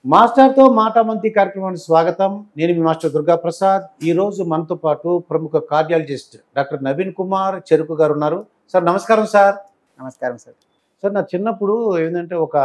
మాస్టర్తో మాటామంతి కార్యక్రమానికి స్వాగతం నేను మీ మాస్టర్ దుర్గా ప్రసాద్ ఈ రోజు మనతో పాటు ప్రముఖ కార్డియాలజిస్ట్ డాక్టర్ నవీన్ కుమార్ చెరుకు గారు ఉన్నారు సార్ నమస్కారం సార్ నమస్కారం సార్ సార్ నా చిన్నప్పుడు ఏంటంటే ఒక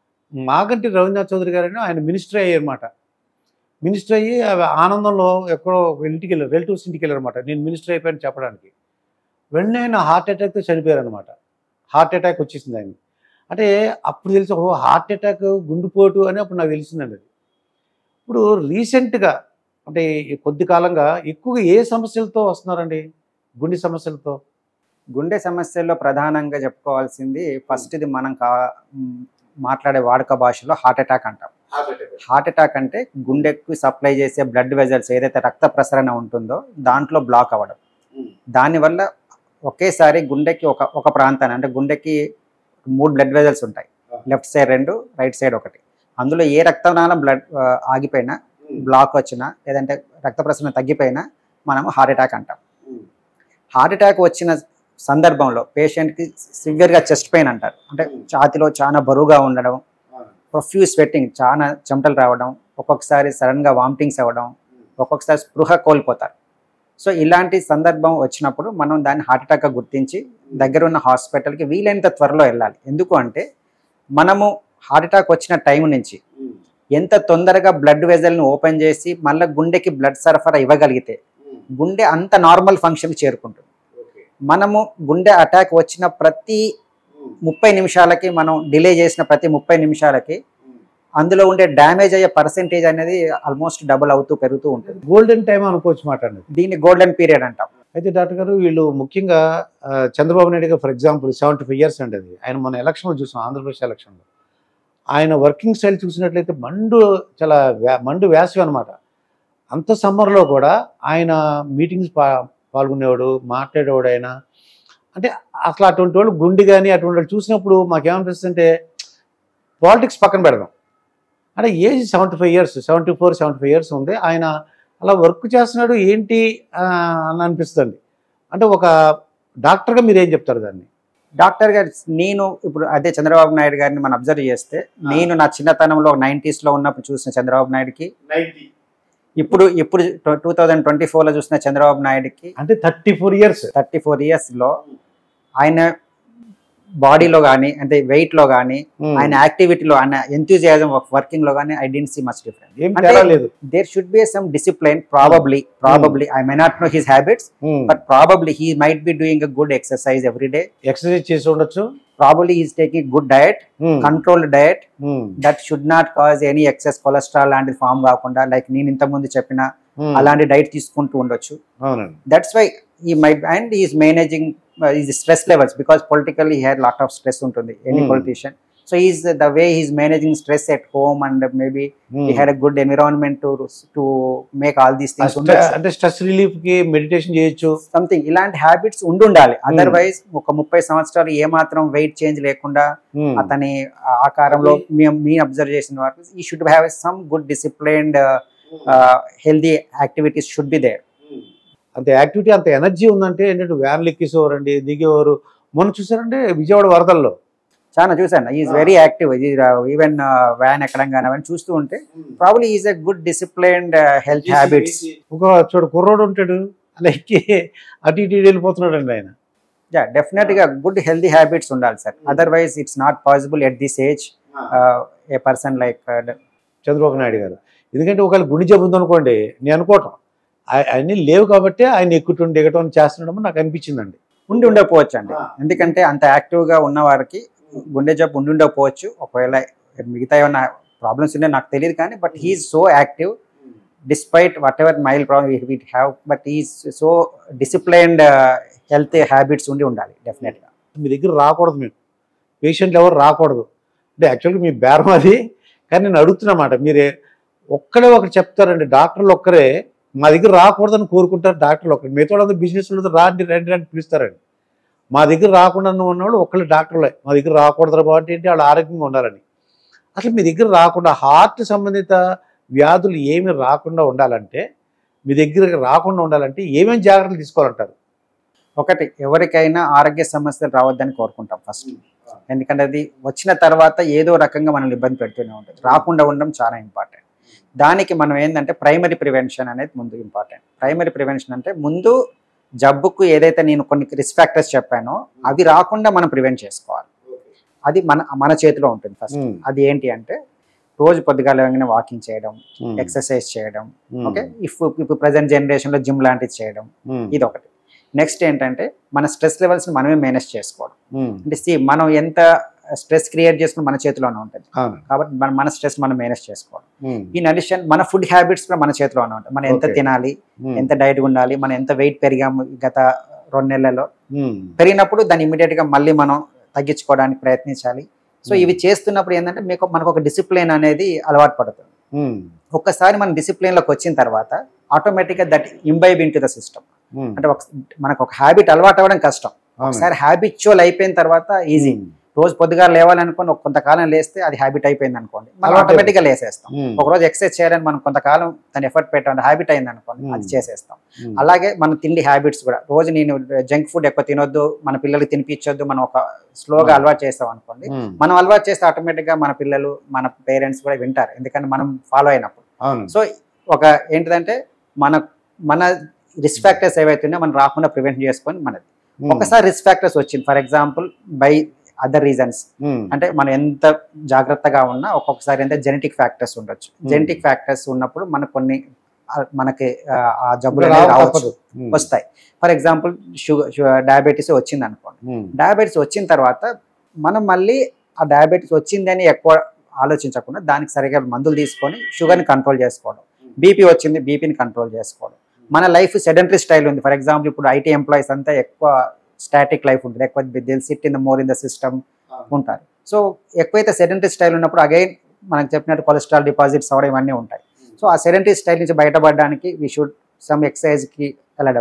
మాగంటి రవీంద్రనాథ్ చౌదరి గారని ఆయన మినిస్టర్ అయ్యారన్నమాట మినిస్టర్ అయ్యి ఆ ఆనందంలో ఎక్కడో ఒక ఇంటికి వెళ్ళారు రిలేటివ్స్ ఇంటికి వెళ్ళారన్నమాట నేను మినిస్టర్ అయిపోయాను చెప్పడానికి వెంటనే ఆయన హార్ట్ అటాక్తో చనిపోయారు అనమాట హార్ట్ అటాక్ వచ్చేసింది ఆయన అంటే అప్పుడు తెలిసి ఓ హార్ట్ అటాక్ గుండెపోటు అని అప్పుడు నాకు తెలిసిందండి అది ఇప్పుడు రీసెంట్గా అంటే ఈ కొద్ది కాలంగా ఎక్కువగా ఏ సమస్యలతో వస్తున్నారండి గుండె సమస్యలతో గుండె సమస్యల్లో ప్రధానంగా చెప్పుకోవాల్సింది ఫస్ట్ ఇది మనం కా మ్, మాట్లాడే వాడుక భాషలో హార్ట్ అటాక్ అంటాం హార్ట్ అటాక్ అంటే గుండెకు సప్లై చేసే బ్లడ్ వెజల్స్ ఏదైతే రక్త ప్రసరణ ఉంటుందో దాంట్లో బ్లాక్ అవ్వడం దానివల్ల ఒకేసారి గుండెకి ఒక ఒక ప్రాంతాన్ని అంటే గుండెకి మూడు బ్లడ్ వెజల్స్ ఉంటాయి లెఫ్ట్ సైడ్ రెండు రైట్ సైడ్ ఒకటి అందులో ఏ రక్తనాళం బ్లడ్ ఆగిపోయినా బ్లాక్ వచ్చినా లేదంటే రక్త ప్రసరణ తగ్గిపోయినా మనము హార్ట్ అటాక్ అంటాం హార్ట్ అటాక్ వచ్చిన సందర్భంలో పేషెంట్కి సివియర్గా చెస్ట్ పెయిన్ అంటారు అంటే ఛాతిలో చాలా బరువుగా ఉండడం ప్రొఫ్యూజ్ స్వెట్టింగ్ చాలా చెమటలు రావడం ఒక్కొక్కసారి సడన్గా వామిటింగ్స్ అవ్వడం ఒక్కొక్కసారి స్పృహ కోల్పోతారు సో ఇలాంటి సందర్భం వచ్చినప్పుడు మనం దాన్ని హార్ట్ అటాక్గా గుర్తించి దగ్గర ఉన్న హాస్పిటల్కి వీలైనంత త్వరలో వెళ్ళాలి ఎందుకు అంటే మనము హార్ట్ అటాక్ వచ్చిన టైం నుంచి ఎంత తొందరగా బ్లడ్ వెజల్ని ఓపెన్ చేసి మళ్ళీ గుండెకి బ్లడ్ సరఫరా ఇవ్వగలిగితే గుండె అంత నార్మల్ ఫంక్షన్కి చేరుకుంటుంది మనము గుండె అటాక్ వచ్చిన ప్రతి ముప్పై నిమిషాలకి మనం డిలే చేసిన ప్రతి ముప్పై నిమిషాలకి అందులో ఉండే డ్యామేజ్ అయ్యే పర్సెంటేజ్ అనేది ఆల్మోస్ట్ డబుల్ అవుతూ పెరుగుతూ ఉంటుంది గోల్డెన్ టైం అనుకోవచ్చు మాట అండి దీన్ని గోల్డెన్ పీరియడ్ అంటాం అయితే డాక్టర్ గారు వీళ్ళు ముఖ్యంగా ఆ, చంద్రబాబు నాయుడు గారు for example seventy five years అండి అది ఆయన మన ఎలక్షన్లో చూసాం ఆంధ్రప్రదేశ్ ఎలక్షన్లో ఆయన వర్కింగ్ స్టైల్ చూసినట్లయితే మండు చాలా వ్యా- మండు వేసవి అనమాట అంత సమ్మర్లో కూడా ఆయన మీటింగ్స్ పా పాల్గొనేవాడు మాట్లాడేవాడు ఆయన అంటే అసలు అటువంటి వాళ్ళు గుండె కానీ అటువంటి వాళ్ళు చూసినప్పుడు మాకేమనిపిస్తుంటే పాలిటిక్స్ పక్కన పెడదాం అంటే age seventy five years seventy four seventy five years ఉంది ఆయన అలా వర్క్ చేస్తున్నాడు ఏంటి ఆ, అని అనిపిస్తుంది అంటే ఒక డాక్టర్గా మీరు ఏం చెప్తారు దాన్ని డాక్టర్ గారు నేను ఇప్పుడు అదే చంద్రబాబు నాయుడు గారిని మనం అబ్జర్వ్ చేస్తే నేను నా చిన్నతనంలో నైంటీస్ లో ఉన్నప్పుడు చూసిన చంద్రబాబు నాయుడుకి ఇప్పుడు ఇప్పుడు టూ థౌజండ్ ట్వంటీ లో చూసిన చంద్రబాబు నాయుడుకి అంటే thirty four years thirty four లో ఆయన బాడీలో కానీ అంటే weight లో కానీ ఆయన యాక్టివిటీలో ఆయన ఎంతూజియాజం ఆఫ్ వర్కింగ్ లో కానీ I don't see much difference ఏం అంటే- తేడా లేదు there should be some discipline probably probably I may not know his habits but probably he might be doing a good exercise every day exercise చేసి ఉండొచ్చు probably is taking good diet um, controlled diet um, that should not cause any excess cholesterol లాంటిది form కాకుండా like నేను ఇంతకుముందు చెప్పిన um, అలాంటి diet తీసుకుంటూ ఉండొచ్చు అవునండి that's why he might and is managing is stress levels because political he had lot of stress ఉంటుంది any Hmm. Politician so is the way is managing stress at home and maybe um. he had a good environment to to make all these ah things stress- అంటే stress relief కి meditation చేయొచ్చు something ఇలాంటి habits ఉండుండాలి otherwise ఒక ముప్పై సంవత్సరాలు ఏ మాత్రం wait change లేకుండా ఉమ్, అతని ఆకారంలో మేము మీ అబ్జర్వ్ చేసిన వరకు he should have some good disciplined healthy activities should be there అంత యాక్టివిటీ అంత ఎనర్జీ ఉందంటే ఏంటంటే వ్యాన్లు ఎక్కేసేవారండి దిగేవారు మొన్న చూసారంటే విజయవాడ వరదల్లో చాలా చూసాను is very active even van ఎక్కడం కానీ అవన్నీ చూస్తూ ఉంటే probably is a good disciplined health habits ఒక చోట కుర్రోడు ఉంటాడు అలా ఎక్కి అటు ఇటు ఇటు వెళ్ళిపోతున్నాడు అండి ఆయన యా డెఫినెట్ గా గుడ్ హెల్తీ హ్యాబిట్స్ ఉండాలి sir otherwise it's not possible at this age a person like Chandrababu Naidu గారు ఎందుకంటే ఒకవేళ గుండె జబ్బు ఉందనుకోండి నేను అనుకోవటం ఆయ- అన్నీ లేవు కాబట్టి ఆయన ఎక్కుతుండి దిగటం చేస్తుండడం నాకు అనిపించిందండి ఉండి ఉండకపోవచ్చు అండి ఆ. ఎందుకంటే అంత యాక్టివ్ గా ఉన్న వారికి గుండె జబ్బు ఉండి ఉండకపోవచ్చు ఒకవేళ మిగతా ఏమైనా ప్రాబ్లమ్స్ ఉన్నాయో నాకు తెలియదు కానీ but he's so active despite whatever mild problem we have but is so disciplined health habits ఉండి ఉండాలి డెఫినెట్ గా మీ దగ్గర రాకూడదు మేము పేషెంట్లు ఎవరు రాకూడదు అంటే యాక్చువల్గా మీ బేరం అది కానీ నేను అడుగుతున్నమాట మీరే ఒక్కడే ఒకటి చెప్తారండి డాక్టర్లు ఒక్కరే మా దగ్గర రాకూడదని కోరుకుంటారు డాక్టర్లు ఒకరు మిగతా వాళ్ళందరూ బిజినెస్ రాండి రండి రండి పిలుస్తారండి మా దగ్గర రాకుండా ఉన్నవాళ్ళు ఒక్కళ్ళు డాక్టర్లే మా దగ్గర రాకూడదు కాబట్టి ఏంటి వాళ్ళు ఆరోగ్యంగా ఉండాలని అసలు మీ దగ్గర రాకుండా హార్ట్ సంబంధిత వ్యాధులు ఏమి రాకుండా ఉండాలంటే మీ దగ్గర రాకుండా ఉండాలంటే ఏమేమి జాగ్రత్తలు తీసుకోవాలంటారు ఒకటి ఎవరికైనా ఆరోగ్య సమస్యలు రావద్దని కోరుకుంటాం ఫస్ట్ ఎందుకంటే అది వచ్చిన తర్వాత ఏదో రకంగా మనల్ని ఇబ్బంది పెడుతూనే ఉంటుంది రాకుండా ఉండడం చాలా ఇంపార్టెంట్ దానికి మనం ఏంటంటే ప్రైమరీ ప్రివెన్షన్ అనేది ముందు ఇంపార్టెంట్ ప్రైమరీ ప్రివెన్షన్ అంటే ముందు జబ్బుకు ఏదైతే నేను కొన్ని రిస్క్ ఫ్యాక్టర్స్ చెప్పానో అవి రాకుండా మనం ప్రివెంట్ చేసుకోవాలి అది మన మన చేతిలో ఉంటుంది ఫస్ట్ ఉమ్, అది ఏంటి అంటే రోజు పొద్దుగాల వెంటనే వాకింగ్ చేయడం ఉమ్, ఎక్సర్సైజ్ చేయడం ఉమ్, ఓకే ఇఫ్ ఇప్పుడు ప్రజెంట్ జనరేషన్ లో జిమ్ లాంటివి చేయడం ఉమ్, ఇది ఒకటి నెక్స్ట్ ఏంటంటే మన స్ట్రెస్ లెవెల్స్ మనమే మేనేజ్ చేసుకోవడం ఉమ్, అంటే see, మనం ఎంత స్ట్రెస్ క్రియేట్ చేసుకుని మన చేతిలోనే ఉంటుంది అవును కాబట్టి మన మన స్ట్రెస్ మనం మేనేజ్ చేసుకోవడం ఉమ్, ఇన్ అడిషన్ మన ఫుడ్ హ్యాబిట్స్ కూడా మన చేతిలోనే ఉంటాయి మనం ఎంత Okay. తినాలి ఉమ్, ఎంత డైట్ ఉండాలి మనం ఎంత వెయిట్ పెరిగాము గత రెండు నెలల్లో ఉమ్, పెరిగినప్పుడు దాన్ని ఇమీడియట్ గా మళ్ళీ మనం తగ్గించుకోవడానికి ప్రయత్నించాలి సో Hmm. ఇవి చేస్తున్నప్పుడు ఏంటంటే మీకు మనకు ఒక డిసిప్లిన్ అనేది అలవాటు పడుతుంది ఉమ్, ఒక్కసారి మనం discipline లోకి వచ్చిన తర్వాత ఆటోమేటిక్గా that imbibe into the system um, అంటే ఒక మనకు ఒక హ్యాబిట్ అలవాటు అవ్వడం కష్టం అవును. ఒకసారి హ్యాబిచువల్ అయిపోయిన తర్వాత ఈజీ ఉమ్, రోజు పొద్దుగా లేవాలనుకుని ఒక కొంతకాలం లేస్తే అది హ్యాబిట్ అయిపోయింది అనుకోండి మనం అలవాటు ఆటోమేటిక్ గా లేసేస్తాం ఉమ్, ఒక రోజు ఎక్సర్సైజ్ చేయాలని మనం కొంతకాలం దాని ఎఫర్ట్ పెట్టాలి హ్యాబిట్ అయింది అనుకోండి అది Hmm. చేసేస్తాం ఉమ్, అలాగే మన తిండి హ్యాబిట్స్ కూడా రోజు నేను జంక్ ఫుడ్ ఎక్కువ తినొద్దు మన పిల్లలకి తినిపించొద్దు మనం ఒక స్లోగా Hmm. అలవాటు చేస్తాం అనుకోండి ఉమ్, మనం అలవాటు చేస్తే ఆటోమేటిక్ గా మన పిల్లలు మన పేరెంట్స్ కూడా వింటారు ఎందుకంటే మనం ఫాలో అయినప్పుడు అవును సో ఒక ఏంటిదంటే మన మన రిస్క్ ఫ్యాక్టర్స్ ఏవైతే ఉన్నాయో మనం రాకుండా ప్రివెంట్ చేసుకొని మనది ఉమ్, ఒకసారి రిస్క్ ఫ్యాక్టర్స్ వచ్చింది for example by other reasons um, అంటే మనం ఎంత జాగ్రత్తగా ఉన్నా ఒక్కొక్కసారి ఎంత జెనెటిక్ ఫ్యాక్టర్స్ ఉండొచ్చు జెనెటిక్ ఫ్యాక్టర్స్ ఉన్నప్పుడు మనకు కొన్ని ఆ, మనకి ఆ, ఆ జబ్బులు ఇంకా అనేవి రావు రావచ్చు తప్పదు. ఉమ్, వస్తాయి ఫర్ ఎగ్జాంపుల్ షుగర్ డయాబెటీస్ వచ్చింది అనుకోండి ఉమ్, డయాబెటీస్ వచ్చిన తర్వాత మనం మళ్ళీ ఆ డయాబెటీస్ వచ్చిందని ఎక్కువ ఆలోచించకుండా దానికి సరిగా మందులు తీసుకొని షుగర్ని కంట్రోల్ చేసుకోవడం బీపీ వచ్చింది బీపీని కంట్రోల్ చేసుకోవడం మన లైఫ్ సెడెంటరీ స్టైల్ ఉంది ఫర్ ఎగ్జాంపుల్ ఇప్పుడు ఐటీ ఎంప్లాయీస్ అంతా ఎక్కువ స్టాటిక్ లైఫ్ ఉంటుంది ఎక్కువ they'll sit in the more in the system ఉంటారు సో ఎక్కువైతే సెడెంటరీ స్టైల్ ఉన్నప్పుడు అగైన్ మనకు చెప్పినట్టు కొలెస్ట్రాల్ డిపాజిట్స్ అవడం ఇవన్నీ ఉంటాయి సో ఆ సెడెంటరీ స్టైల్ నుంచి బయటపడడానికి వీ షుడ్ సమ్ ఎక్సర్సైజ్కి వెళ్ళడం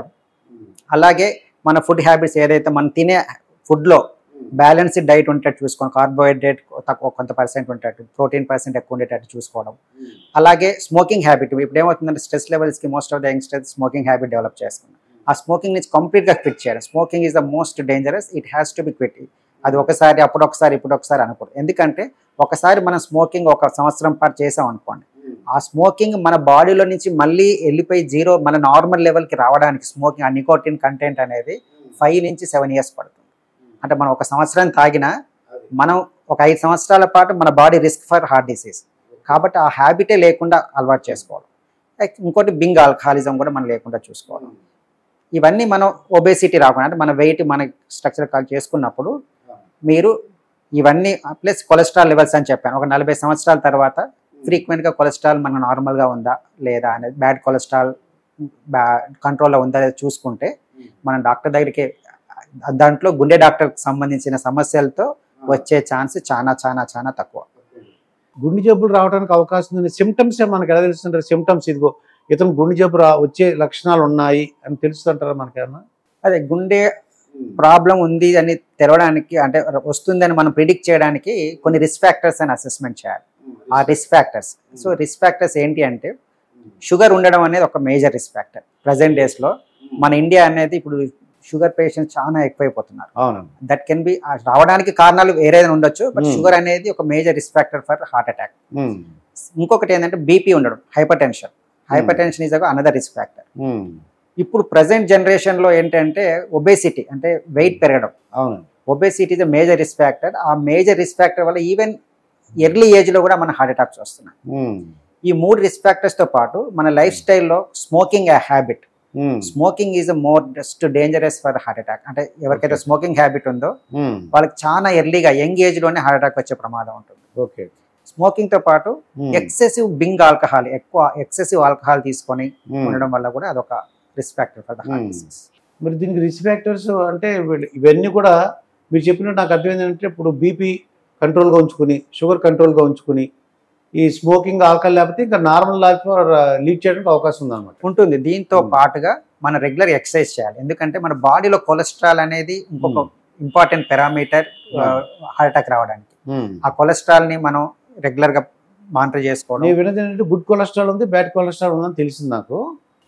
అలాగే మన ఫుడ్ హ్యాబిట్స్ ఏదైతే మనం తినే ఫుడ్లో బ్యాలెన్స్డ్ డైట్ ఉండేటట్టు చూసుకోవడం కార్బోహైడ్రేట్ తక్కువ కొంత పర్సెంట్ ఉండేటట్టు ప్రోటీన్ పర్సెంట్ ఎక్కువ ఉండేటట్టు చూసుకోవడం అలాగే స్మోకింగ్ హ్యాబిట్ ఇప్పుడు ఏమవుతుందంటే స్ట్రెస్ లెవెల్స్కి most of the youngsters smoking habit develop చేసుకున్నాం ఆ స్మోకింగ్ నుంచి కంప్లీట్గా క్విట్ చేయడం smoking is the most dangerous it has to be quit అది ఒకసారి అప్పుడు ఒకసారి ఇప్పుడు ఒకసారి అనుకోడు ఎందుకంటే ఒకసారి మనం స్మోకింగ్ ఒక సంవత్సరం పాటు చేసాం అనుకోండి ఆ స్మోకింగ్ మన బాడీలో నుంచి మళ్ళీ వెళ్ళిపోయి జీరో మన నార్మల్ లెవెల్కి రావడానికి స్మోకింగ్ ఆ నికోటిన్ కంటెంట్ అనేది ఫైవ్ నుంచి సెవెన్ ఇయర్స్ పడుతుంది అంటే మనం ఒక సంవత్సరం తాగినా మనం ఒక ఐదు సంవత్సరాల పాటు మన body risk for heart disease కాబట్టి ఆ హ్యాబిటే లేకుండా అలవాటు చేసుకోవడం లైక్ ఇంకోటి బింగ్ ఆల్కహాలిజం కూడా మనం లేకుండా చూసుకోవడం ఇవన్నీ మనం ఒబేసిటీ రాకుండా అంటే మన వెయిట్ మన స్ట్రక్చర్ కాల్ చేసుకున్నప్పుడు మీరు ఇవన్నీ ప్లస్ కొలెస్ట్రాల్ లెవెల్స్ అని చెప్పాను ఒక నలభై సంవత్సరాల తర్వాత ఫ్రీక్వెంట్గా కొలెస్ట్రాల్ మన నార్మల్గా ఉందా లేదా అనేది బ్యాడ్ కొలెస్ట్రాల్ బ్యా కంట్రోల్లో ఉందా లేదా చూసుకుంటే మనం డాక్టర్ దగ్గరికి దాంట్లో గుండె డాక్టర్కి సంబంధించిన సమస్యలతో వచ్చే ఛాన్స్ చాలా చాలా చాలా తక్కువ గుండె జబ్బులు రావడానికి అవకాశం ఉంది సిమ్టమ్స్ మనకి ఎలా తెలుస్తుంటారు సిమ్టమ్స్ ఇదిగో ఇతను గుండె జబ్బు రా వచ్చే లక్షణాలు ఉన్నాయి అని తెలుస్తుంటారా మనకేమన్నా అదే గుండె ప్రాబ్లం ఉంది అని తెలవడానికి అంటే వస్తుందని మనం ప్రిడిక్ట్ చేయడానికి కొన్ని రిస్క్ ఫ్యాక్టర్స్ అని అసెస్మెంట్ చేయాలి ఆ risk factors so risk factors ఏంటి అంటే షుగర్ ఉండడం అనేది ఒక మేజర్ రిస్క్ ఫ్యాక్టర్ ప్రజెంట్ డేస్లో మన ఇండియా అనేది ఇప్పుడు షుగర్ పేషెంట్స్ చాలా ఎక్కువైపోతున్నారు అవునండి దట్ కెన్ బి రావడానికి కారణాలు వేరేదైనా ఉండొచ్చు బట్ Hmm. షుగర్ అనేది ఒక major risk factor for heart attack um, ఇంకొకటి ఏంటంటే బీపీ ఉండడం hypertension hypertension is another risk factor um, ఇప్పుడు ప్రజెంట్ జనరేషన్ లో ఏంటంటే ఒబేసిటీ అంటే వెయిట్ పెరగడం అవునండి obesity is major risk factor ఆ మేజర్ రిస్క్ ఫ్యాక్టర్ వల్ల ఈవెన్ ఎర్లీ ఏజ్ లో కూడా మన హార్ట్ అటాక్స్ వస్తున్నాయి ఉమ్, ఈ మూడు రిస్క్ ఫ్యాక్టర్స్ తో పాటు మన లైఫ్ స్టైల్లో smoking habit um, smoking is more just dangerous for heart attack అంటే ఎవరికైతే Okay. స్మోకింగ్ హ్యాబిట్ ఉందో ఉమ్, వాళ్ళకి చాలా ఎర్లీగా యంగ్ ఏజ్ లోనే హార్ట్ అటాక్ వచ్చే ప్రమాదం ఉంటుంది ఓకే స్మోకింగ్ తో పాటు ఉమ్, ఎక్సెసివ్ బింగ్ ఆల్కహాల్ ఎక్కువ ఎక్సెసివ్ ఆల్కహాల్ తీసుకొని ఉమ్. ఉండడం వల్ల కూడా అదొక risk factor for the heart Hmm. Disease మరి దీనికి రిస్క్ ఫ్యాక్టర్స్ అంటే వీళ్ళు- ఇవన్నీ కూడా మీరు చెప్పినట్టు నాకు అర్థమైంది అంటే ఇప్పుడు బీపీ కంట్రోల్గా ఉంచుకుని షుగర్ కంట్రోల్గా ఉంచుకుని ఈ స్మోకింగ్ ఆల్కహాల్ లేకపోతే ఇంకా నార్మల్ లైఫ్ లీడ్ చేయడానికి అవకాశం ఉందన్నమాట ఉంటుంది దీంతో Hmm. పాటుగా మన రెగ్యులర్ ఎక్సర్సైజ్ చేయాలి ఎందుకంటే మన బాడీలో కొలెస్ట్రాల్ అనేది ఇంకొక ఇంపార్టెంట్ పారామీటర్ హార్ట్ అటాక్ రావడానికి ఉమ్. ఆ కొలెస్ట్రాల్ ని మనం రెగ్యులర్ గా మానిటర్ చేసుకోవడం నేను విన్నది ఏంటంటే గుడ్ కొలెస్ట్రాల్ ఉంది బ్యాడ్ కొలెస్ట్రాల్ ఉందని తెలిసింది నాకు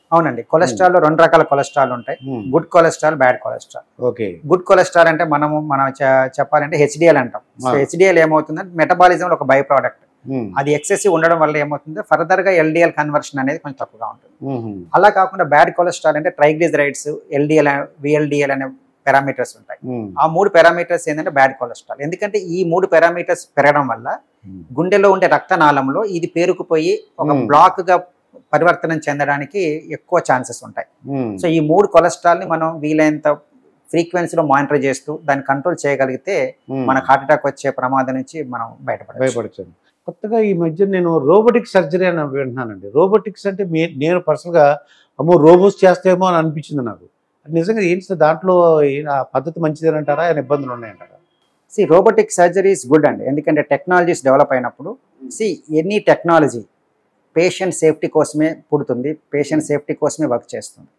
అవునండి కొలెస్ట్రాల్ లో రెండు రకాల కొలెస్ట్రాల్ ఉంటాయి um, good cholesterol bad cholesterol okay good cholesterol అంటే మనము మనం చె- చెప్పాలంటే హెచ్డిఎల్ అంటాం సో ఆ. హెచ్డిఎల్ ఏమవుతుందంటే మెటబాలిజం ఒక బై ప్రోడక్ట్ ఉమ్, అది ఎక్సెసివ్ ఉండడం వల్ల ఏమవుతుంది ఫర్దర్ గా ఎల్డిఎల్ కన్వర్షన్ అనేది కొంచెం తక్కువగా ఉంటుంది ఉమ్, అలా కాకుండా బ్యాడ్ కొలెస్ట్రాల్ అంటే ట్రైగ్లిజరైడ్స్ ఎల్డిఎల్ విఎల్డిఎల్ అనే పారామీటర్స్ ఉంటాయి ఉమ్, ఆ మూడు పారామీటర్స్ ఏంటంటే బ్యాడ్ కొలెస్ట్రాల్ ఎందుకంటే ఈ మూడు పారామీటర్స్ పెరగడం వల్ల ఉమ్, గుండెలో ఉండే రక్తనాళంలో ఇది పేరుకుపోయి ఒక Hmm. బ్లాక్ గా పరివర్తనం చెందడానికి ఎక్కువ ఛాన్సెస్ ఉంటాయి ఉమ్, సో ఈ మూడు కొలెస్ట్రాల్ ని మనం వీలైనంత ఫ్రీక్వెన్సీలో మానిటర్ చేస్తూ దాన్ని కంట్రోల్ చేయగలిగితే ఉమ్. మనకు హార్ట్ అటాక్ వచ్చే ప్రమాదం నుంచి మనం బయటపడవచ్చు భయపడచ్చాను కొత్తగా ఈ మధ్య నేను రోబోటిక్ సర్జరీ అని వింటున్నానండి రోబోటిక్స్ అంటే మీ నేను పర్సనల్గా అమ్మో రోబోస్ చేస్తేమో అని అనిపించింది నాకు నిజంగా ఏంటి సార్ దాంట్లో ఏ- ఆ పద్ధతి మంచిదేనంటారా ఏమైనా ఇబ్బందులు ఉన్నాయంటారా C robotic surgery is good అండి ఎందుకంటే టెక్నాలజీస్ డెవలప్ అయినప్పుడు see any technology patient safety కోసమే పుడుతుంది పేషెంట్ సేఫ్టీ కోసమే వర్క్ చేస్తుంది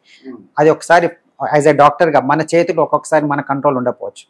అది ఒకసారి యాజ్ ఎ డాక్టర్గా మన చేతిలో ఒక్కొక్కసారి మన కంట్రోల్ ఉండకపోవచ్చు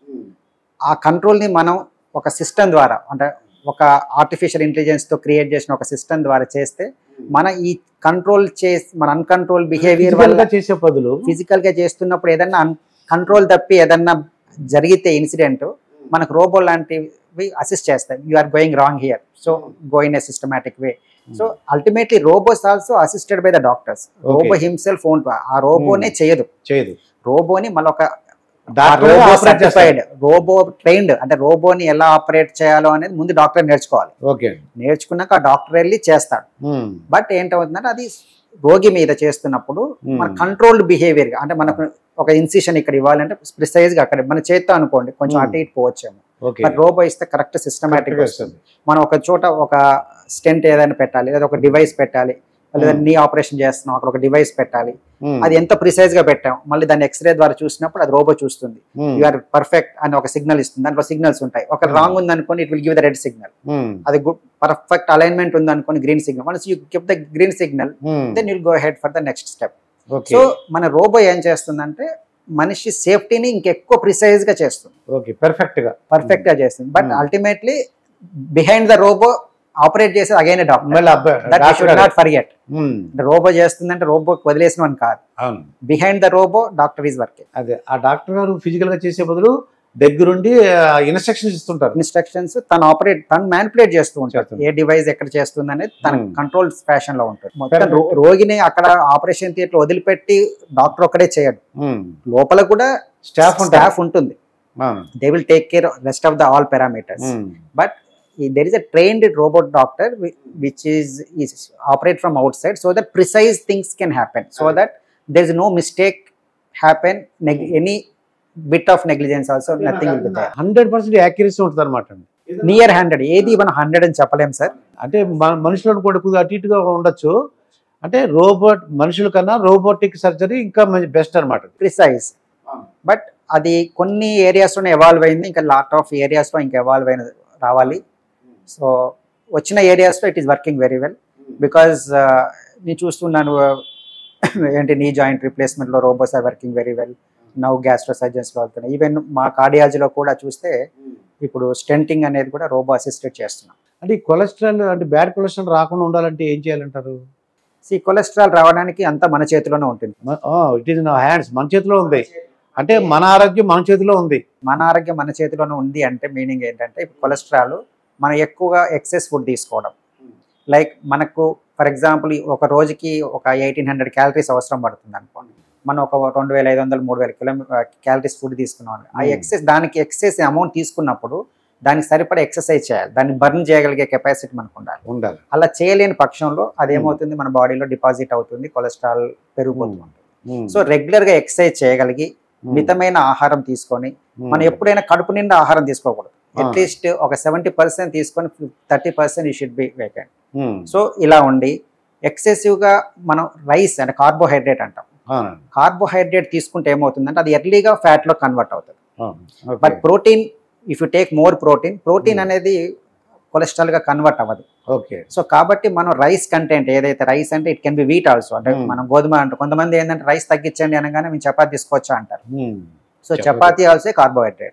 ఆ కంట్రోల్ని మనం ఒక సిస్టమ్ ద్వారా అంటే ఒక ఆర్టిఫిషియల్ ఇంటెలిజెన్స్తో క్రియేట్ చేసిన ఒక సిస్టమ్ ద్వారా చేస్తే మన ఈ కంట్రోల్ చేసి మన అన్కంట్రోల్ బిహేవియర్ Physical వల్ల గా చేసే బదులు ఫిజికల్ గా చేస్తున్నప్పుడు ఏదన్నా కంట్రోల్ తప్పి ఏదన్నా జరిగితే ఇన్సిడెంట్ మనకు రోబో లాంటివి అసిస్ట్ చేస్తాయి you are going wrong here so go in a systematic way so ultimately robos also assisted by the doctors robo himself own ఆ రోబోనే చేయదు చేయదు రోబోని మళ్ళీ ఒక డాక్టర్ రోబో ఆపరేట్ చేస్తాడు సర్టిఫైడ్ రోబో ట్రైన్డ్ అంటే రోబోని ఎలా ఆపరేట్ చేయాలో అనేది ముందు డాక్టర్ నేర్చుకోవాలి ఓకే నేర్చుకున్నాక ఆ డాక్టర్ వెళ్ళి చేస్తాడు ఉమ్, బట్ ఏంటవుతుందంటే అది రోగి మీద చేస్తున్నప్పుడు ఉమ్, మన కంట్రోల్డ్ బిహేవియర్ అంటే మనకు ఒక ఇన్సిషన్ ఇక్కడ ఇవ్వాలంటే ప్రిసైజ్ గా అక్కడ మన చేత్తో అనుకోండి కొంచెం Hmm. అటు ఇటు పోవచ్చేమో ఓకే బట్ రోబో ఇస్తే కరెక్ట్ సిస్టమేటిక్ Correct గా వస్తుంది మనం ఒక చోట ఒక స్టెంట్ ఏదైనా పెట్టాలి లేదా ఒక డివైస్ పెట్టాలి లేదా Hmm. నీ ఆపరేషన్ చేస్తున్నాం అక్కడ ఒక డివైస్ పెట్టాలి ఉమ్, అది ఎంత ప్రిసైజ్ గా పెట్టాం మళ్ళీ దాన్ని ఎక్స్రే ద్వారా చూసినప్పుడు అది రోబో చూస్తుంది ఉమ్, యూఆర్ పర్ఫెక్ట్ అని ఒక సిగ్నల్ ఇస్తుంది దాంట్లో సిగ్నల్స్ ఉంటాయి ఒక Hmm. రాంగ్ ఉంది అనుకోండి it will give the red signal um, అది గుడ్ పర్ఫెక్ట్ అలైన్మెంట్ ఉంది అనుకోని green signal once you give the green signal um, then you'll go head for the next step okay so మన robo ఏం చేస్తుందంటే మనిషి సేఫ్టీని ఇంకెక్కువ ప్రిసైజ్ గా చేస్తుంది ఓకే పర్ఫెక్ట్ గా పర్ఫెక్ట్ గా చేస్తుంది but Hmm. Ultimately behind the robo operate చేసేది అగైన్ డాక్టర్ మళ్ళీ అబ్బాయి దట్ డాక్టర్ షుడ్ గారు. నాట్ ఫర్గెట్ ఉమ్, రోబో చేస్తుందంటే రోబోకి వదిలేసిన అని కాదు అవును behind the robo doctor is working అదే ఆ డాక్టర్ గారు ఫిజికల్ గా చేసే బదులు దగ్గరుండి ఇన్స్ట్రక్షన్స్ ఇస్తుంటారు ఇన్స్ట్రక్షన్స్ తను ఆపరేట్ తను మ్యానిపులేట్ చేస్తూ ఉంటాడు చేస్తుంది. ఏ డివైస్ ఎక్కడ చేస్తుంది అనేది తన Hmm. కంట్రోల్ ఫ్యాషన్ లో ఉంటుంది మొత్తం Perfect. రో- రోగిని అక్కడ ఆపరేషన్ థియేటర్ వదిలిపెట్టి డాక్టర్ ఒక్కడే చేయడు ఉమ్, లోపల కూడా స్టాఫ్ ఉంటారు స్టాఫ్ ఉంటుంది అవును they will take care rest of the all parameters um, but there is a trained robot doctor whi- which is, is operate from outside so that precise things can happen so that there is no mistake happen neg- any bit of negligence also nothing will be there hundred percent accuracy ఉంటుంది అనమాట near hundred ఏది మనం hundred అని చెప్పలేం sir అంటే మన మనుషులు అనుకోండి కొద్దిగా అటు ఇటుగా ఉండొచ్చు అంటే రోబోట్ మనుషుల కన్నా రోబోటిక్ సర్జరీ ఇంకా బెస్ట్ అనమాట ప్రిసైజ్ బట్ అది కొన్ని ఏరియాస్లోనే ఎవాల్వ్ అయింది ఇంకా లాట్ ఆఫ్ ఏరియాస్లో ఇంకా ఎవాల్వ్ అయిన రావాలి సో వచ్చిన ఏరియాస్లో it is working very well because నేను చూస్తున్నాను uh, ఏంటి నీ జాయింట్ రిప్లేస్మెంట్లో robots are working very well now gastro సర్జన్స్లో వెళ్తున్నాయి ఈవెన్ మా కార్డియాలజీలో కూడా చూస్తే ఇప్పుడు స్టెంటింగ్ అనేది కూడా రోబో అసిస్టెడ్ చేస్తున్నాం అంటే ఈ కొలెస్ట్రాల్ అంటే బ్యాడ్ కొలెస్ట్రాల్ రాకుండా ఉండాలంటే ఏం చేయాలంటారు ఈ కొలెస్ట్రాల్ రావడానికి అంతా మన చేతిలోనే ఉంటుంది ఇట్ ఈస్ నా హ్యాండ్స్ మన చేతిలో ఉంది అంటే మన ఆరోగ్యం మన చేతిలో ఉంది మన ఆరోగ్యం మన చేతిలోనే ఉంది అంటే మీనింగ్ ఏంటంటే ఇప్పుడు కొలెస్ట్రాల్ మనం ఎక్కువగా ఎక్సెస్ ఫుడ్ తీసుకోవడం లైక్ మనకు ఫర్ ఎగ్జాంపుల్ ఒక రోజుకి ఒక ఎయిటీన్ హండ్రెడ్ క్యాలరీస్ అవసరం పడుతుంది అనుకోండి మనం ఒక రెండు వేల ఐదు వందలు మూడు వేల కిలో క్యాలరీస్ ఫుడ్ తీసుకున్నాం ఆ Hmm. ఎక్సెస్ దానికి ఎక్సెస్ అమౌంట్ తీసుకున్నప్పుడు దానికి సరిపడా ఎక్సర్సైజ్ చేయాలి దాన్ని బర్న్ చేయగలిగే కెపాసిటీ మనకు ఉండాలి ఉండాలి అలా చేయలేని పక్షంలో అదేమవుతుంది మన బాడీలో డిపాజిట్ అవుతుంది కొలెస్ట్రాల్ పెరిగిపోతూ Hmm. ఉంటుంది ఉమ్, సో రెగ్యులర్ గా ఎక్సర్సైజ్ చేయగలిగి ఉమ్, మితమైన ఆహారం తీసుకొని ఉమ్, మనం ఎప్పుడైనా కడుపు నిండా ఆహారం తీసుకోకూడదు ఆ. అట్లీస్ట్ ఒక సెవెంటీ పర్సెంట్ తీసుకొని థర్టీ పర్సెంట్ ఈ should be vacant um, so ఇలా ఉండి ఎక్సెసివ్ గా మనం రైస్ అంటే కార్బోహైడ్రేట్ అంటాం అవునండి కార్బోహైడ్రేట్ తీసుకుంటే ఏమవుతుందంటే అది ఎర్లీగా ఫ్యాట్ లో కన్వర్ట్ అవుతుంది అవును, okay. But protein if you take more protein protein Hmm. అనేది కొలెస్ట్రాల్ గా కన్వర్ట్ అవ్వదు ఓకే సో కాబట్టి మనం రైస్ కంటెంట్ ఏదైతే రైస్ అంటే it can be wheat also అంటే Hmm. మనం గోధుమ అంటే కొంతమంది ఏంటంటే రైస్ తగ్గించండి అనగానే మేము చపాతి తీసుకోవచ్చా అంటారు ఉమ్, సో చపాతీ. Chapati also carbohydrate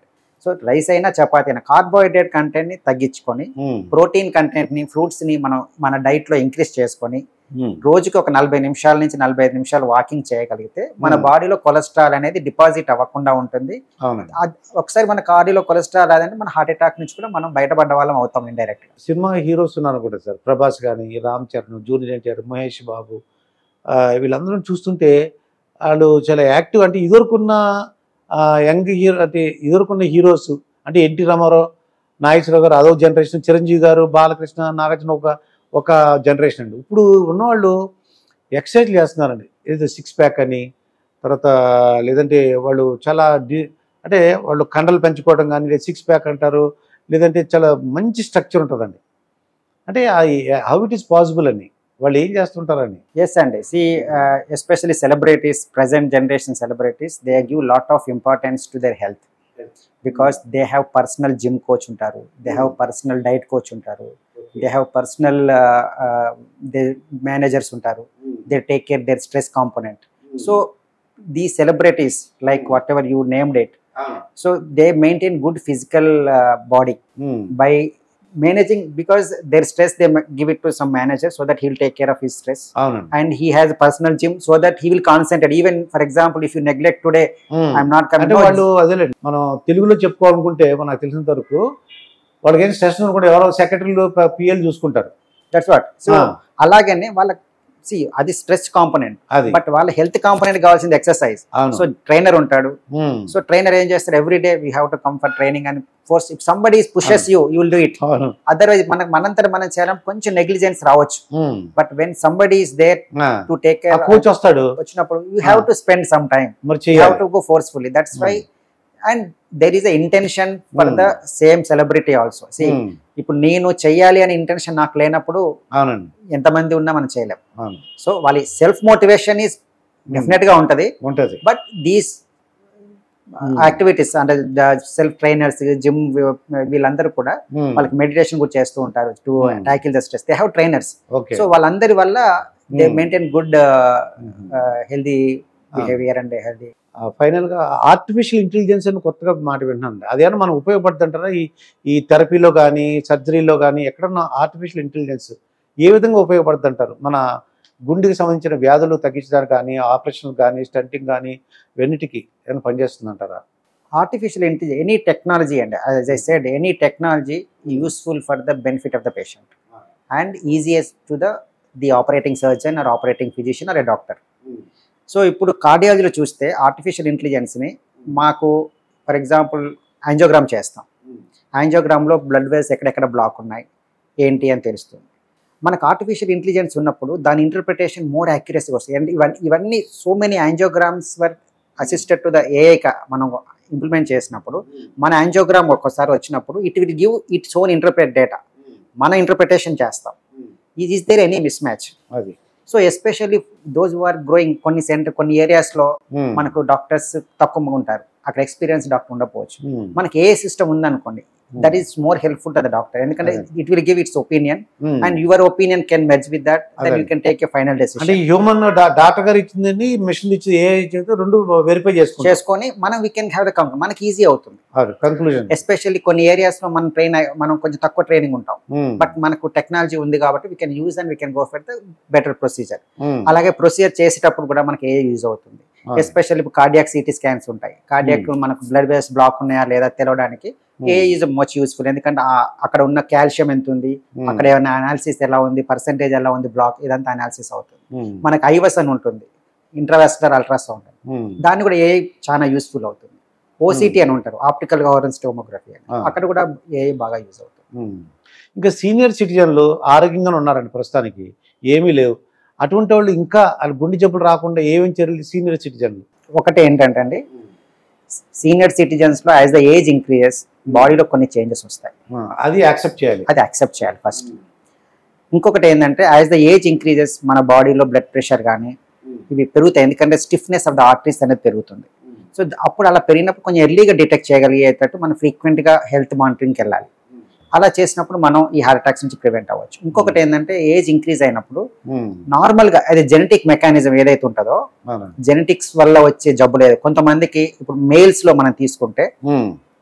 so rice అయినా చపాతీ అయినా కార్బోహైడ్రేట్ కంటెంట్ ని తగ్గించుకొని ఉమ్, ప్రోటీన్ కంటెంట్ ని ఫ్రూట్స్ ని మనం మన డైట్ లో ఇంక్రీజ్ చేసుకొని ఉమ్, రోజుకి ఒక నలభై నిమిషాల నుంచి నలభై ఐదు నిమిషాలు వాకింగ్ చేయగలిగితే మన Hmm. బాడీలో కొలెస్ట్రాల్ అనేది డిపాజిట్ అవ్వకుండా ఉంటుంది అవునండి అది ఒకసారి మన బాడీలో కొలెస్ట్రాల్ అదంటే మన హార్ట్ అటాక్ నుంచి కూడా మనం బయటపడ్డ వాళ్ళం అవుతాం ఇండైరెక్ట్ గా సినిమా హీరోస్ ఉన్నారు కూడా సార్ ప్రభాస్ కానీ రామ్ చరణ్ జూనియర్ ఎన్టీఆర్ మహేష్ బాబు ఆ, వీళ్ళందరూ చూస్తుంటే వాళ్ళు చాలా యాక్టివ్ అంటే ఇదివరకున్న యంగ్ హీరో అంటే ఇదివరకున్న హీరోస్ అంటే ఎన్టీ రామారావు నాగేశ్వరరావు గారు అదో జనరేషన్ చిరంజీవి గారు బాలకృష్ణ నాగార్జున ఒక ఒక జనరేషన్ అండి ఇప్పుడు ఉన్నవాళ్ళు ఎక్సర్సైజ్ చేస్తున్నారండి ఏదో సిక్స్ ప్యాక్ అని తర్వాత లేదంటే వాళ్ళు చాలా డి అంటే వాళ్ళు కండలు పెంచుకోవడం కానీ లేదా సిక్స్ ప్యాక్ అంటారు లేదంటే చాలా మంచి స్ట్రక్చర్ ఉంటుందండి అంటే హౌ ఇట్ ఈస్ పాసిబుల్ అని వాళ్ళు ఏం చేస్తుంటారని ఎస్ అండి see especially celebrities present generation celebrities they give lot of importance to their health because they have personal gym coach ఉంటారు they have personal diet coach ఉంటారు they have personal they managers ఉంటారు they take care their stress component so the celebrities like whatever you named it so they maintain good physical uh, body um, by managing because their stress they ma- give it to some manager so that he'll take care of his stress అవునండి and he has a personal gym so that he will concentrate even for example if you neglect today um. i'm not coming అంటే no, వాళ్ళు అదేలేండి మనం తెలుగులో చెప్పుకోవాలనుకుంటే మనకు తెలిసినంత వరకు వాళ్ళకి ఏం స్ట్రెస్ అనుకుంటే ఎవరో సెక్రటరీలు పిఎల్ చూసుకుంటారు that's what so ఆ, అలాగనే వాళ్ళ సి అది స్ట్రెస్ కాంపోనెంట్ అది బట్ వాళ్ళ హెల్త్ కాంపోనెంట్ కావాల్సింది ఎక్సర్సైజ్ అవును సో ట్రైనర్ ఉంటాడు ఉమ్, సో ట్రైనర్ ఏం చేస్తారు every day we have to come for training and force if somebody pushes you you will do it అవును అదర్వైజ్ మనకు మనంతట మనం చేయడం కొంచెం నెగ్లిజెన్స్ రావచ్చు um, but when somebody is there ఆ, టు టేక్ ఆ కేర్ కోచ్ వస్తాడు వచ్చినప్పుడు you have Ah. To spend some time మరి యూ హ్యావ్ చేయాలి to go forcefully that's why and there is a intention for Hmm. The same celebrity also see um, ఇప్పుడు నేను చెయ్యాలి అనే intention నాకు లేనప్పుడు అవునండి ఎంతమంది ఉన్నా మనం చేయలేం అవును సో వాళ్ళ సెల్ఫ్ మోటివేషన్ ఈస్ డెఫినెట్ గా ఉంటది ఉంటది బట్ దీస్ Hmm. యాక్టివిటీస్ అంటే సెల్ఫ్ ట్రైనర్స్ జిమ్ వీళ్ళందరూ కూడా ఉమ్, వాళ్ళకి మెడిటేషన్ కూడా చేస్తూ ఉంటారు to Hmm. Tackle the stress they have trainers okay so వాళ్ళందరి వల్ల they Hmm. Maintain good um. Healthy behaviour and healthy final గా ఆర్టిఫిషియల్ ఇంటెలిజెన్స్ అని కొత్తగా మాట వింటున్నాను అదేమన్నా మనకు ఉపయోగపడుతుంటారా ఈ ఈ థెరపీలో కానీ సర్జరీలో కానీ ఎక్కడన్నా ఆర్టిఫిషియల్ ఇంటెలిజెన్స్ ఏ విధంగా ఉపయోగపడుతుంటారు మన గుండెకి సంబంధించిన వ్యాధులు తగ్గించడానికి కానీ ఆపరేషన్ కానీ స్టంటింగ్ కానీ వెన్నిటికి ఏమైనా పనిచేస్తుందంటారా ఆర్టిఫిషియల్ ఇంటెలిజెన్స్ ఎనీ టెక్నాలజీ అండి as I said any technology useful for the benefit of the patient and easiest to the the operating surgeon or operating physician or a doctor so ఇప్పుడు కార్డియాలజీలో చూస్తే artificial ఇంటెలిజెన్స్ని మాకు for example angiogram చేస్తాం యాంజియోగ్రామ్లో blood vessels ఎక్కడెక్కడ block ఉన్నాయి ఏంటి అని తెలుస్తుంది మనకు ఆర్టిఫిషియల్ ఇంటెలిజెన్స్ ఉన్నప్పుడు దాని ఇంటర్ప్రిటేషన్ మోర్ యాక్యురసీగా వస్తాయి అండ్ ఇవన్నీ ఇవన్నీ so many angiograms were assisted to the AI మనం ఇంప్లిమెంట్ చేసినప్పుడు మన యాంజియోగ్రామ్ ఒక్కసారి వచ్చినప్పుడు it will give its own interpret data మన ఇంటర్ప్రిటేషన్ చేస్తాం ఇది is there any mismatch అది so especially those are growing కొన్ని సెంటర్ కొన్ని ఏరియాస్లో ఉమ్, మనకు డాక్టర్స్ తక్కువ ఉంటారు అక్కడ ఎక్స్పీరియన్స్ డాక్టర్ ఉండకపోవచ్చు ఉమ్, మనకి ఏ సిస్టమ్ ఉందనుకోండి that is more helpful to the doctor ఎందుకంటే అదే. It will give its opinion um. And your opinion can merge with that then అదే. You can take a final అంటే డెసిషన్ హ్యూమన్ డాక్టర్ గారు ఇచ్చిందని మిషన్ ఇచ్చి ఏ ఇచ్చిందో రెండు వెరిఫై చేసుకుంటాం చేసుకొని మనం we can have the company మనకి ఈజీ అవుతుంది కన్క్లూజన్ ఎస్పెషల్లీ కొన్ని ఏరియాస్ లో మనం ట్రైన్ మనం కొంచెం తక్కువ ట్రైనింగ్ ఉంటాం బట్ మనకు టెక్నాలజీ ఉంది కాబట్టి we can use and we can go for the better procedure అలాగే ప్రొసీజర్ చేసేటప్పుడు కూడా మనకి ఏ యూజ్ అవుతుంది ఎస్పెషల్లీ ఇప్పుడు కార్డియాక్ సిటీ స్కాన్స్ ఉంటాయి కార్డియాక్ మనకు బ్లడ్ వేస్ బ్లాక్ ఉన్నాయా లేదా తెలవడానికి ఏ ఈజ్ మచ్ యూస్ఫుల్ ఎందుకంటే ఆ- అక్కడ ఉన్న కాల్షియం ఎంత ఉంది అక్కడ ఏమైనా అనాలిసిస్ ఎలా ఉంది పర్సంటేజ్ ఎలా ఉంది బ్లాక్ ఇదంతా అనాలిసిస్ అవుతుంది మనకు ఐవస్ అని ఉంటుంది ఇంట్రావెస్కులర్ అల్ట్రాసౌండ్ దాన్ని కూడా ఏ చాలా యూస్ఫుల్ అవుతుంది ఓసిటీ అని ఉంటారు ఆప్టికల్ గవర్నెన్స్ టోమోగ్రఫీ అని Ah. అక్కడ కూడా ఏ బాగా యూజ్ అవుతుంది ఉమ్. ఇంకా సీనియర్ సిటిజన్లు ఆరోగ్యంగానే ఉన్నారండి ప్రస్తుతానికి ఏమీ లేవు అటువంటి వాళ్ళు ఇంకా వాళ్ళ గుండె జబ్బులు రాకుండా ఏమేమి చర్యలు సీనియర్ సిటిజన్లు ఒకటి ఏంటంటే అండి సీనియర్ సిటిజన్స్ లో యాజ్ ద ఏజ్ ఇంక్రీజెస్ బాడీలో కొన్ని చేంజెస్ వస్తాయి ఆ, అది యాక్సెప్ట్ చేయాలి అది యాక్సెప్ట్ చేయాలి ఫస్ట్ ఇంకొకటి ఏంటంటే యాజ్ ద ఏజ్ ఇంక్రీజెస్ మన బాడీలో బ్లడ్ ప్రెషర్ కానీ ఇవి పెరుగుతాయి ఎందుకంటే స్టిఫ్నెస్ ఆఫ్ ద ఆర్టరీస్ అనేది పెరుగుతుంది సో అప్పుడు అలా పెరిగినప్పుడు కొంచెం ఎర్లీగా డిటెక్ట్ చేయగలిగేటట్టు మనం ఫ్రీక్వెంట్గా హెల్త్ మానిటరింగ్కి వెళ్ళాలి అలా చేసినప్పుడు మనం ఈ హార్ట్ అటాక్స్ నుంచి ప్రివెంట్ అవ్వచ్చు ఇంకొకటి ఏంటంటే ఏజ్ ఇంక్రీజ్ అయినప్పుడు ఉమ్, నార్మల్గా అది జెనెటిక్ మెకానిజం ఏదైతే ఉంటుందో అవునండి. జెనెటిక్స్ వల్ల వచ్చే జబ్బులు ఏదో కొంతమందికి ఇప్పుడు మేల్స్ లో మనం తీసుకుంటే ఉమ్,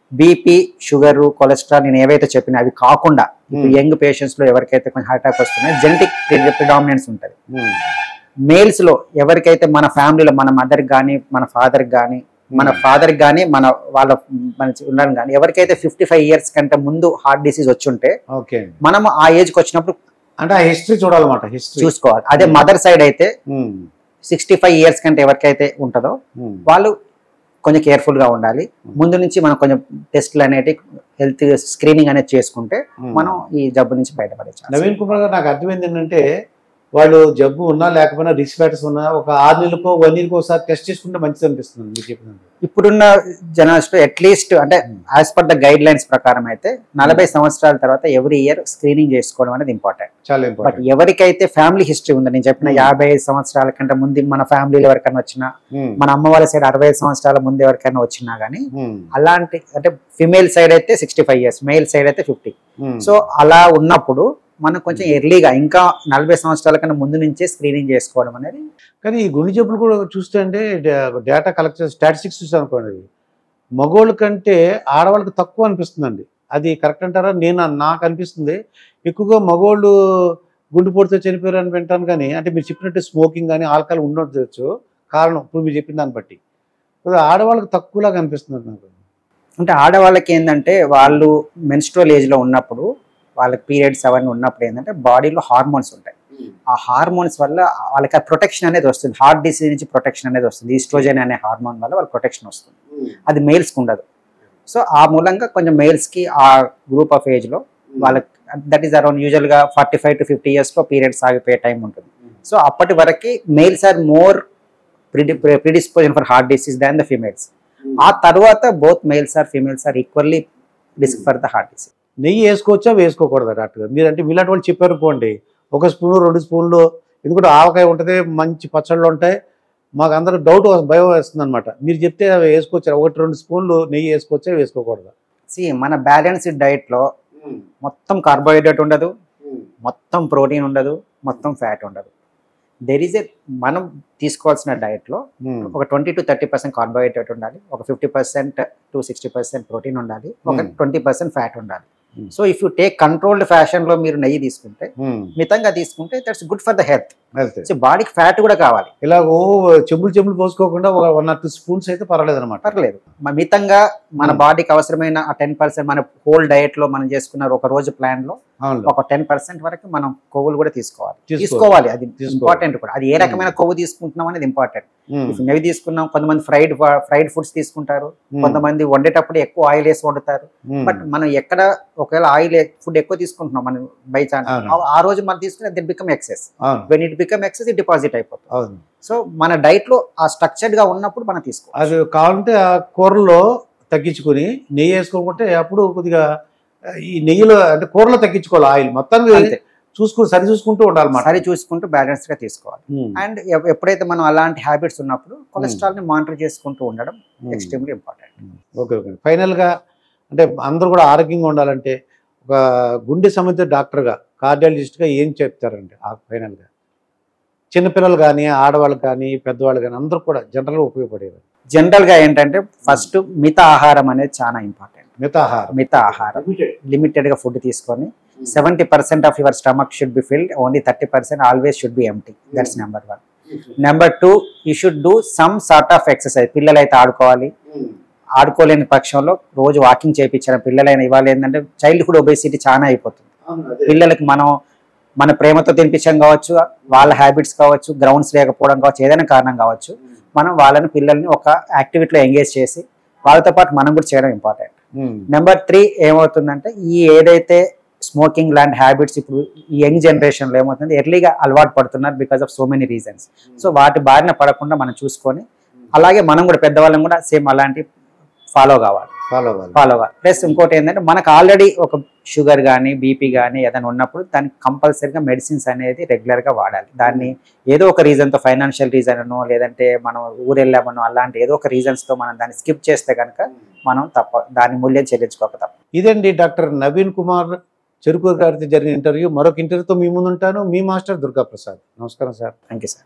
బీపీ షుగర్ కొలెస్ట్రాల్ నేను ఏవైతే చెప్పినా అవి కాకుండా ఇప్పుడు యంగ్ పేషెంట్స్ లో ఎవరికైతే కొంచెం హార్ట్ అటాక్ వస్తున్నాయో జెనెటిక్ ప్రిడామినెన్స్ ఉంటుంది ఉమ్, మేల్స్ లో ఎవరికైతే మన ఫ్యామిలీలో మన మదర్ కానీ మన ఫాదర్ కానీ మన ఫాదర్ కానీ మన వాళ్ళ మన ఉన్నారు కానీ ఎవరికైతే ఫిఫ్టీ ఫైవ్ ఇయర్స్ కంటే ముందు హార్ట్ డిసీజ్ వచ్చి ఉంటే ఓకే అండి మనం ఆ ఏజ్కి వచ్చినప్పుడు అంటే ఆ హిస్టరీ చూడాలన్నమాట హిస్టరీ చూసుకోవాలి అదే మదర్ సైడ్ అయితే ఉమ్, సిక్స్టీ ఫైవ్ ఇయర్స్ కంటే ఎవరికైతే ఉంటుందో ఉమ్, వాళ్ళు కొంచెం కేర్ఫుల్ గా ఉండాలి ముందు నుంచి మనం కొంచెం టెస్ట్లు అనేటి హెల్త్ స్క్రీనింగ్ అనేది చేసుకుంటే ఉమ్. మనం ఈ జబ్బు నుంచి బయటపడే ఛాన్స్ నవీన్ కుమార్ గారు నాకు అర్థమైంది ఏంటంటే వాళ్ళు జబ్బు ఉన్నా లేకపోయినా రిస్క్ ఫ్యాక్టర్స్ ఉన్నా ఒక ఆరు నెలలకో వన్ ఇయర్కో ఒకసారి టెస్ట్ చేసుకుంటే మంచిది అనిపిస్తుంది మీరు చెప్పినట్టు ఇప్పుడున్న జనాల్లో అట్లీస్ట్ అంటే as per the guidelines ప్రకారం అయితే నలభై సంవత్సరాల తర్వాత ఎవ్రీ ఇయర్ స్క్రీనింగ్ చేసుకోవడం అనేది ఇంపార్టెంట్ చాలా బట్ ఇంపార్టెంట్ ఎవరికైతే ఫ్యామిలీ హిస్టరీ ఉందో నేను చెప్పిన Hmm. యాభై ఐదు సంవత్సరాల కంటే ముందు మన ఫ్యామిలీలో ఎవరికైనా వచ్చినా మన అమ్మ వాళ్ళ సైడ్ అరవై ఐదు సంవత్సరాల ముందు ఎవరికైనా వచ్చినా గానీ అలాంటి అంటే ఫిమేల్ సైడ్ అయితే sixty five years male side అయితే ఫిఫ్టీ సో అలా ఉన్నప్పుడు మనం కొంచెం ఎర్లీగా ఇంకా నలభై సంవత్సరాల కన్నా ముందు నుంచే స్క్రీనింగ్ చేసుకోవడం అనేది కానీ ఈ గుండె జబ్బులు కూడా చూస్తే అంటే డేటా కలెక్ట్ చేసి స్టాటిస్టిక్స్ చూసాను అనుకోండి మగోళ్ళ కంటే ఆడవాళ్ళకి తక్కువ అనిపిస్తుందండి అది కరెక్ట్ అంటారా నేను నాకు అనిపిస్తుంది ఎక్కువగా మగోళ్ళు గుండెపోటుతో చనిపోయారు అని వింటాను కానీ అంటే మీరు చెప్పినట్టు స్మోకింగ్ కానీ ఆల్కహాల్ ఉండొచ్చు కారణం ఇప్పుడు మీరు చెప్పిన దాన్ని బట్టి కొద్దిగా ఆడవాళ్ళకి తక్కువలాగా అనిపిస్తుంది నాకు అంటే ఆడవాళ్ళకి ఏంటంటే వాళ్ళు మెన్స్ట్రల్ ఏజ్ లో ఉన్నప్పుడు వాళ్ళకి పీరియడ్స్ అవన్నీ ఉన్నప్పుడు ఏంటంటే బాడీలో హార్మోన్స్ ఉంటాయి ఆ హార్మోన్స్ వల్ల వాళ్ళకి ఆ ప్రొటెక్షన్ అనేది వస్తుంది హార్ట్ డిసీజ్ నుంచి ప్రొటెక్షన్ అనేది వస్తుంది ఈస్ట్రోజన్ అనే హార్మోన్ వల్ల వాళ్ళకి ప్రొటెక్షన్ వస్తుంది అది మేల్స్కి ఉండదు సో ఆ మూలంగా కొంచెం మేల్స్కి ఆ గ్రూప్ ఆఫ్ ఏజ్లో వాళ్ళకి దట్ ఈస్ అరౌండ్ యూజువల్గా ఫార్టీ ఫైవ్ టు ఫిఫ్టీ ఇయర్స్లో పీరియడ్స్ ఆగిపోయే టైం ఉంటుంది సో అప్పటి వరకు males are more predi predisposition for heart disease than the females ఆ తర్వాత both males or females are equally risk for the heart disease నెయ్యి వేసుకోవచ్చా వేసుకోకూడదా డాక్టర్ గారు మీరంటే మీలాంటి వాళ్ళు చెప్పారు అనుకోండి ఒక స్పూను రెండు స్పూన్లు ఎందుకంటే ఆవకాయ ఉంటుంది మంచి పచ్చళ్ళు ఉంటాయి మాకు అందరూ డౌట్ భయం వేస్తుంది అనమాట మీరు చెప్తే అవి వేసుకోవచ్చా ఒకటి రెండు స్పూన్లు నెయ్యి వేసుకోవచ్చా వేసుకోకూడదా సి మన బ్యాలెన్స్డ్ డైట్లో మొత్తం కార్బోహైడ్రేట్ ఉండదు మొత్తం ప్రోటీన్ ఉండదు మొత్తం ఫ్యాట్ ఉండదు దెర్ ఈజ్ ఎ మనం తీసుకోవాల్సిన డైట్లో ఒక twenty to thirty percent carbohydrate ఉండాలి ఒక fifty percent to sixty percent protein ఉండాలి ఒక Hmm. ట్వంటీ పర్సెంట్ ఫ్యాట్ ఉండాలి Hmm. So if you take controlled fashion లో మీరు నెయ్యి తీసుకుంటే మితంగా తీసుకుంటే that's good for the health వెళ్తే సో బాడీకి ఫ్యాట్ కూడా కావాలి ఇలా ఓ చెంబులు చెంబులు పోసుకోకుండా ఒక వన్ ఆర్ టూ స్పూన్స్ అయితే పర్వాలేదు అనమాట పర్లేదు మ- మితంగా మన Hmm. బాడీకి అవసరమైన ఆ టెన్ పర్సెంట్ మన హోల్ డయట్ లో మనం చేసుకున్న ఒక రోజు ప్లాన్ లో అవును ఒక టెన్ పర్సెంట్ వరకు మనం కొవ్వులు కూడా తీసుకోవాలి తీసుకోవాలి. తీసుకోవాలి అది తీసుకోవాలి. ఇంపార్టెంట్ కూడా అది ఏ రకమైన కొవ్వు తీసుకుంటున్నాం అనేది ఇంపార్టెంట్ ఉమ్, నెవి తీసుకున్నాం కొంతమంది ఫ్రైడ్ ఫ్రైడ్ ఫుడ్స్ తీసుకుంటారు ఉమ్, కొంతమంది వండేటప్పుడు ఎక్కువ ఆయిల్ వేసి వండుతారు ఉమ్, బట్ మనం ఎక్కడ ఒకవేళ ఆయిల్ ఫుడ్ ఎక్కువ తీసుకుంటున్నాం మనం బై ఛాన్స్ అవును. ఆ రోజు మనం తీసుకునే దిట్ బికమ్ ఎక్సెస్ అవును when it become excess it deposit అయిపోతుంది అవును సో మన డైట్ లో ఆ స్ట్రక్చర్డ్ గా ఉన్నప్పుడు మనం తీసుకోవాలి అది కావాలంటే ఆ కూరలో తగ్గించుకొని నెయ్యి వేసుకోకుంటే అప్పుడు కొద్దిగా ఆ, ఈ నెయ్యిలో అంటే కూరలో తగ్గించుకోవాలి ఆయిల్ మొత్తానికి అంతే చూసుకుని సరి చూసుకుంటూ ఉండాలన్నమాట సరి చూసుకుంటూ బ్యాలెన్స్ గా తీసుకోవాలి ఉమ్, అండ్ ఎప్పుడైతే మనం అలాంటి హ్యాబిట్స్ ఉన్నప్పుడు కొలెస్ట్రాల్ ని మానిటర్ చేసుకుంటూ ఉండడం um. Extremely important okay okay ఫైనల్గా అంటే అందరూ కూడా ఆరోగ్యంగా ఉండాలంటే ఒక గుండె సంబంధిత డాక్టర్గా కార్డియాలజిస్ట్గా ఏం చెప్తారండి ఆ ఫైనల్గా చిన్నపిల్లలు కానీ ఆడవాళ్ళు కానీ పెద్దవాళ్ళు కానీ అందరూ కూడా జనరల్గా ఉపయోగపడేది జనరల్ గా ఏంటంటే ఫస్ట్ మిత ఆహారం అనేది చాలా ఇంపార్టెంట్ మితాహారం మిత ఆహారం లిమిటెడ్ గా ఫుడ్ తీసుకొని seventy percent of your stomach should be filled only thirty percent always should be empty that's number one number two you should do some sort of exercise పిల్లలు అయితే ఆడుకోవాలి ఆడుకోలేని పక్షంలో రోజు వాకింగ్ చేయించడం పిల్లలైన ఇవాళ ఏంటంటే చైల్డ్హుడ్ ఒబేసిటీ చాలా అయిపోతుంది పిల్లలకి మనం మన ప్రేమతో తినిపించడం కావచ్చు వాళ్ళ హ్యాబిట్స్ కావచ్చు గ్రౌండ్స్ లేకపోవడం కావచ్చు ఏదైనా కారణం కావచ్చు మనం వాళ్ళని పిల్లల్ని ఒక యాక్టివిటీలో ఎంగేజ్ చేసి వాళ్ళతో పాటు మనం కూడా చేయడం ఇంపార్టెంట్ నెంబర్ త్రీ ఏమవుతుందంటే ఈ ఏదైతే స్మోకింగ్ లాంటి హ్యాబిట్స్ ఇప్పుడు ఈ యంగ్ జనరేషన్లో ఏమవుతుంది ఎర్లీగా అలవాటు పడుతున్నారు because of so many reasons so వాటి బారిన పడకుండా మనం చూసుకొని అలాగే మనం కూడా పెద్దవాళ్ళం కూడా సేమ్ అలాంటి ఫాలో కావాలి ఫాలో అవ్వాలి ఫాలో కావాలి ప్లస్ ఇంకోటి ఏంటంటే మనకు ఆల్రెడీ ఒక షుగర్ కానీ బీపీ కానీ ఏదైనా ఉన్నప్పుడు దానికి కంపల్సరీగా మెడిసిన్స్ అనేది రెగ్యులర్గా వాడాలి దాన్ని ఏదో ఒక రీజన్తో ఫైనాన్షియల్ రీజన్ అనో లేదంటే మనం ఊరు వెళ్ళామనో అలాంటి ఏదో ఒక రీజన్స్తో మనం దాన్ని స్కిప్ చేస్తే కనుక మనం తప్ప దాని మూల్యం చెల్లించుకోక తప్ప ఇదండి డాక్టర్ నవీన్ కుమార్ చెరుకు గారితో జరిగిన ఇంటర్వ్యూ మరొక ఇంటర్వ్యూతో మీ ముందు ఉంటాను మీ మాస్టర్ దుర్గా ప్రసాద్ నమస్కారం సార్ థ్యాంక్ యూ సార్